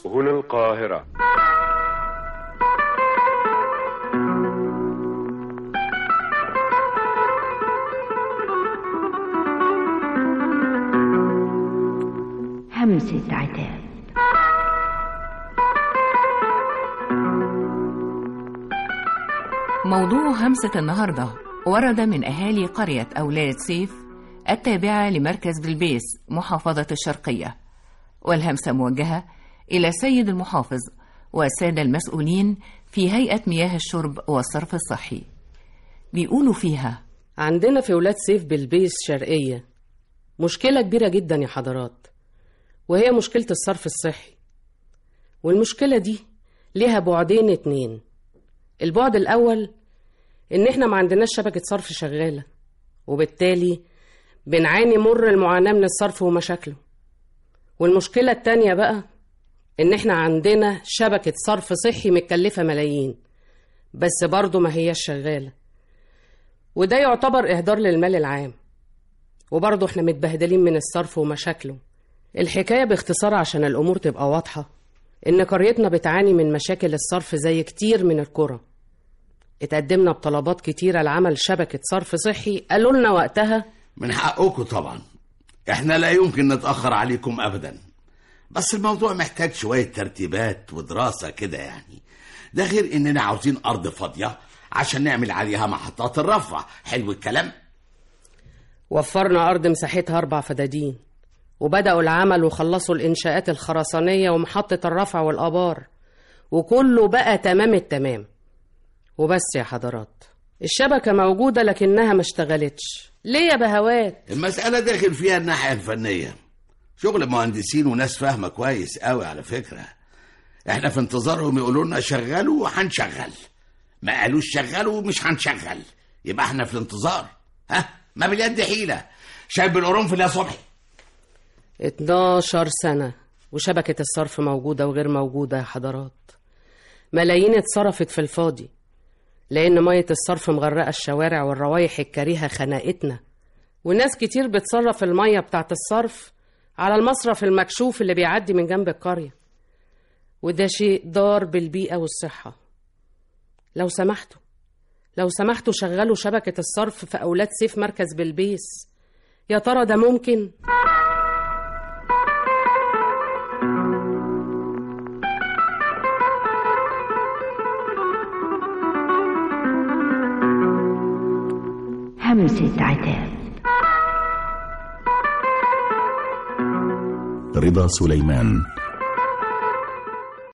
هنا القاهرة همسة عتاب موضوع همسة النهاردة ورد من أهالي قرية أولاد سيف التابعة لمركز بلبيس محافظة الشرقية والهمسة موجهة إلى السيد المحافظ والسادة المسؤولين في هيئة مياه الشرب والصرف الصحي بيقولوا فيها عندنا في ولاد سيف بلبيس شرقية مشكلة كبيرة جدا يا حضرات وهي مشكلة الصرف الصحي والمشكلة دي ليها بعدين اتنين البعد الأول إن إحنا ما عندناش شبكة صرف شغالة وبالتالي بنعاني مر المعاناة من الصرف ومشاكله والمشكلة التانية بقى إن إحنا عندنا شبكة صرف صحي متكلفة ملايين بس برضه ما هياش شغالة وده يعتبر إهدار للمال العام وبرضه إحنا متبهدلين من الصرف ومشاكله الحكاية باختصار عشان الأمور تبقى واضحة إن قريتنا بتعاني من مشاكل الصرف زي كتير من القرى اتقدمنا بطلبات كتيرة لعمل شبكة صرف صحي قالوا لنا وقتها من حقكم طبعا احنا لا يمكن نتأخر عليكم أبدا بس الموضوع محتاج شوية ترتيبات ودراسة كده يعني ده غير إننا عاوزين أرض فاضية عشان نعمل عليها محطات الرفع حلو الكلام وفرنا أرض مساحتها أربع فدادين وبدأوا العمل وخلصوا الإنشاءات الخرسانية ومحطة الرفع والآبار وكله بقى تمام التمام وبس يا حضرات الشبكة موجودة لكنها ما اشتغلتش ليه يا بهوات المسألة داخل فيها الناحية الفنية شغل مهندسين وناس فاهمة كويس قوي على فكرة احنا في انتظارهم يقولوا لنا شغلوا وهنشغل ما قالوش شغلوا مش هنشغل يبقى احنا في الانتظار ها ما باليد حيلة شايف بالقرنفل يا صبحي 12 سنة وشبكة الصرف موجودة وغير موجودة يا حضرات ملايين اتصرفت في الفاضي لأن مية الصرف مغرقة الشوارع والروايح الكريهة خنقتنا وناس كتير بتصرف المية بتاعت الصرف على المصرف المكشوف اللي بيعدي من جنب القرية وده شيء ضار بالبيئة والصحة لو سمحتوا لو سمحتوا شغلوا شبكة الصرف في أولاد سيف مركز بلبيس يا ترى ده ممكن؟ همسة عتاب رضا سليمان